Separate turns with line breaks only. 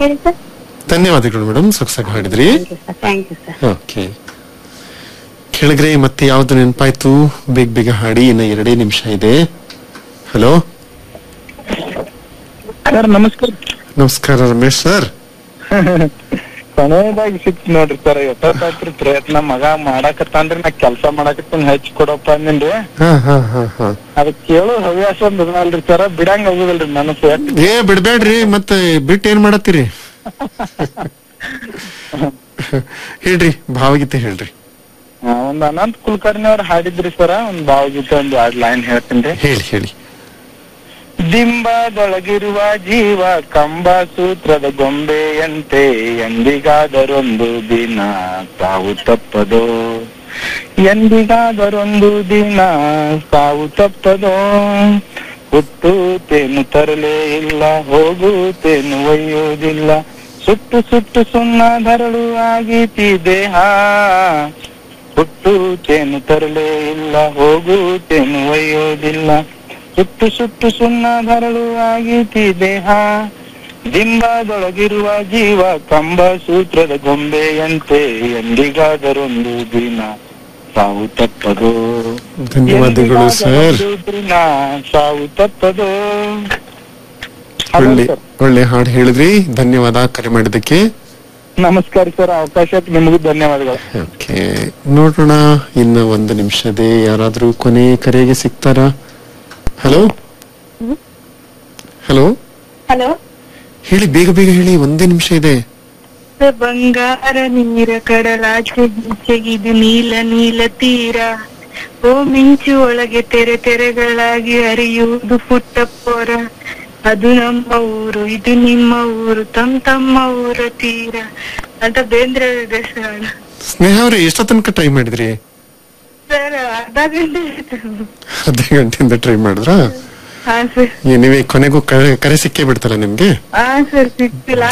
ಹೇಳಿ ಸರ್
ಧನ್ಯವಾದಗಳು ಮೇಡಮ್ ಸೊಗಸಾಗಿ ಹಾಡಿದ್ರಿ
thank you sir thank you sir
okay ಕೆಳಗ್ರೆ ಮತ್ತೆ ಯಾವ್ದು ನೆನಪಾಯ್ತು ಬೇಗ ಬೇಗ ಹಾಡಿ ಇನ್ನ ಎರಡೇ ನಿಮಿಷ ಇದೆ ಹಲೋ
ಸರ್ ನಮಸ್ಕಾರ
ನಮಸ್ಕಾರ ರಮೇಶ್ ಸರ್
ಕೊನೆಯದಾಗಿ ಸಿಕ್ತು ನೋಡ್ರಿ ಸರ್ ಎಷ್ಟೊತ್ತಾಯ್ತ್ರಿ ಪ್ರಯತ್ನ ಮಗ ಮಾಡಾಕತ್ತಾನ್ರಿ ನಾ ಕೆಲ್ಸ ಮಾಡಾಕತ್ತೀನಿ ಹಚ್ಚಿ ಕೊಡಪ್ಪ ಅಂದಿನ್ರಿ
ಹಾ ಹಾ ಹಾ ಹಾ
ಅದ್ ಕೇಳೋ ಹವ್ಯಾಸ ಒಂದ್ ಅಲ್ರಿ ಸರ್ ಬಿಡಂಗ್ ಆಗುದಿಲ್ರಿ ಮನಸ್ಸು
ಏ ಬಿಡ್ಬೇಡ್ರಿ ಮತ್ತೆ ಬಿಟ್ಟು ಏನ್ ಮಾಡತ್ತೀರಿ ಹೇಳ್ರಿ ಭಾವಗೀತೆ ಹೇಳ್ರಿ
ಆ, ಒಂದ್ ಅನಂತ್ ಕುಲಕರ್ಣಿ ಅವ್ರು ಹಾಡಿದ್ರಿ ಸರ ಒಂದ್ ಭಾವಗೀತೆ ಒಂದ್ ಎರಡ್ ಲೈನ್ ಹೇಳ್ತೀನಿ
ಹೇಳಿ ಹೇಳಿ
ದಿಂಬದೊಳಗಿರುವ ಜೀವ ಕಂಬ ಸೂತ್ರದ ಗೊಂಬೆಯಂತೆ ಎಂದಿಗಾದರೊಂದು ದಿನ ಸಾವು ತಪ್ಪದೋ ಎಂದಿಗಾದರೊಂದು ದಿನ ಸಾವು ತಪ್ಪದೋ ಹುಟ್ಟುತ್ತೇನು ತರಲೇ ಇಲ್ಲ ಹೋಗುತ್ತೇನು ಒಯ್ಯುವುದಿಲ್ಲ ಸುಟ್ಟು ಸುಟ್ಟು ಸುಣ್ಣ ಧರಳು ಆಗೀತಿ ದೇಹ ಹುಟ್ಟುತ್ತೇನು ತರಲೇ ಇಲ್ಲ ಹೋಗುತ್ತೇನು ಒಯ್ಯೋದಿಲ್ಲ ಸುಟ್ಟು ಸುಟ್ಟು ಸುಣ್ಣ ಧರಳು ಆಗೀತಿ ದೇಹ ದಿಂಬದೊಳಗಿರುವ ಜೀವ ಕಂಬ ಸೂತ್ರದ ಗೊಂಬೆಯಂತೆ ಎಂದಿಗಾದರೊಂದು ದಿನ ಸಾವು ತಪ್ಪದು
ಧನ್ಯವಾದಗಳು ಸರ್
ಎಂದಿಗಾದರೊಂದು ದಿನ ಸಾವು ತಪ್ಪದು
ಒಳ್ಳೆ
ಸರ್
ಒಳ್ಳೆ ಹಾಡು ಹೇಳಿದ್ರಿ ಧನ್ಯವಾದ ಕರೆ ಮಾಡಿದ್ದಕ್ಕೆ
ನಮಸ್ಕಾರ ಸರ್ ಅವಕಾಶಕ್ಕೆ ನಿಮಗೂ ಧನ್ಯವಾದಗಳು
ಓಕೆ ನೋಡೋಣ ಇನ್ನು ಒಂದು ನಿಮಿಷದೇ ಯಾರಾದ್ರೂ ಕೊನೆ ಕರೆಗೆ ಸಿಗ್ತಾರಾ ಹಲೋ ಹಲೋ
ಹಲೋ
ಹೇಳಿ ಬೇಗ ಬೇಗ ಹೇಳಿ ಒಂದೇ ನಿಮಿಷ ಇದೆ
ಬಂಗಾರ ನೀರ ಕಡಲಾಚೆ ಈಚೆಗಿದು ನೀಲ ನೀಲ ತೀರ ಓ ಮಿಂಚು ಒಳಗೆ ತೆರೆ ತೆರೆಗಳಾಗಿ ಹರಿಯುವುದು ಪುಟ್ಟ ಪೊರ ಅದು ನಮ್ಮ ಊರು ಇದು ನಿಮ್ಮ ಊರು ತಮ್ ತಮ್ಮ ಊರ ತೀರ ಅಂತ ಬೇಂದ್ರೆ ಇದೆ ಸರ್
ಸ್ನೇಹ ಅವ್ರೆ ಎಷ್ಟೋ ತನಕ ಟ್ರೈ ಮಾಡಿದ್ರಿ
ಸರ್ ಅರ್ಧ ಗಂಟೆ ಆಯ್ತು
ಅರ್ಧ ಗಂಟೆಯಿಂದ ಟ್ರೈ ಮಾಡಿದ್ರಾ
ಹಾ ಸರ್
ನೀವೇ ಕೊನೆಗೂ ಕರೆ ಕರೆ ಸಿಕ್ಕೇ ಬಿಡ್ತಲ್ಲ ನಿಮ್ಗೆ
ಹಾ ಸರ್ ಸಿಕ್ತಿಲ್ಲ